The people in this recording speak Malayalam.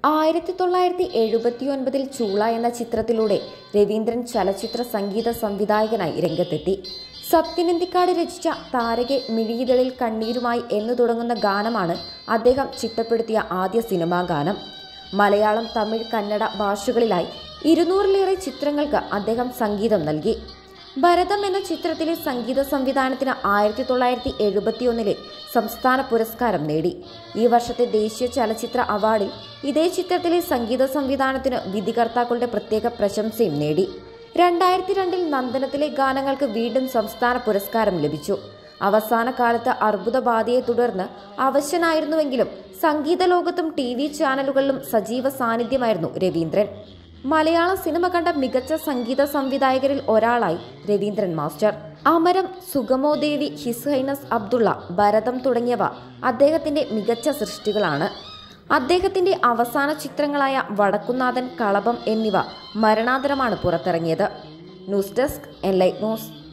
ആയിരത്തി തൊള്ളായിരത്തി എഴുപത്തിയൊൻപതിൽ ചൂള എന്ന ചിത്രത്തിലൂടെ രവീന്ദ്രൻ ചലച്ചിത്ര സംഗീത സംവിധായകനായി രംഗത്തെത്തി സത്യനന്ദിക്കാട് രചിച്ച താരകെ മിഴിയിതളിൽ കണ്ണീരുമായി എന്നു തുടങ്ങുന്ന ഗാനമാണ് അദ്ദേഹം ചിട്ടപ്പെടുത്തിയ ആദ്യ സിനിമാ ഗാനം മലയാളം തമിഴ് കന്നഡ ഭാഷകളിലായി ഇരുന്നൂറിലേറെ ചിത്രങ്ങൾക്ക് അദ്ദേഹം സംഗീതം നൽകി ഭരതം എന്ന ചിത്രത്തിലെ സംഗീത സംവിധാനത്തിന് ആയിരത്തി തൊള്ളായിരത്തി എഴുപത്തിയൊന്നിലെ സംസ്ഥാന പുരസ്കാരം നേടി ഈ വർഷത്തെ ദേശീയ ചലച്ചിത്ര അവാർഡിൽ ഇതേ ചിത്രത്തിലെ സംഗീത സംവിധാനത്തിന് വിധികർത്താക്കളുടെ പ്രത്യേക പ്രശംസയും നേടി രണ്ടായിരത്തി രണ്ടിൽ നന്ദനത്തിലെ ഗാനങ്ങൾക്ക് വീണ്ടും സംസ്ഥാന പുരസ്കാരം ലഭിച്ചു അവസാന കാലത്ത് അർബുദബാധയെ തുടർന്ന് അവശനായിരുന്നുവെങ്കിലും സംഗീത ലോകത്തും ടി വി ചാനലുകളിലും സജീവ സാന്നിധ്യമായിരുന്നു രവീന്ദ്രൻ മലയാള സിനിമ കണ്ട മികച്ച സംഗീത സംവിധായകരിൽ ഒരാളായി Raveendran master Amaram Sukhamo Devi His Highness Abdullah Bharatham തുടങ്ങിയവ അദ്ദേഹത്തിന്റെ മികച്ച സൃഷ്ടികളാണ് അദ്ദേഹത്തിന്റെ അവസാന ചിത്രങ്ങളായ വടക്കുന്നാഥൻ കളഭം എന്നിവ മരണാന്തരമാണ് പുറത്തിറങ്ങിയത് news desk Enlight news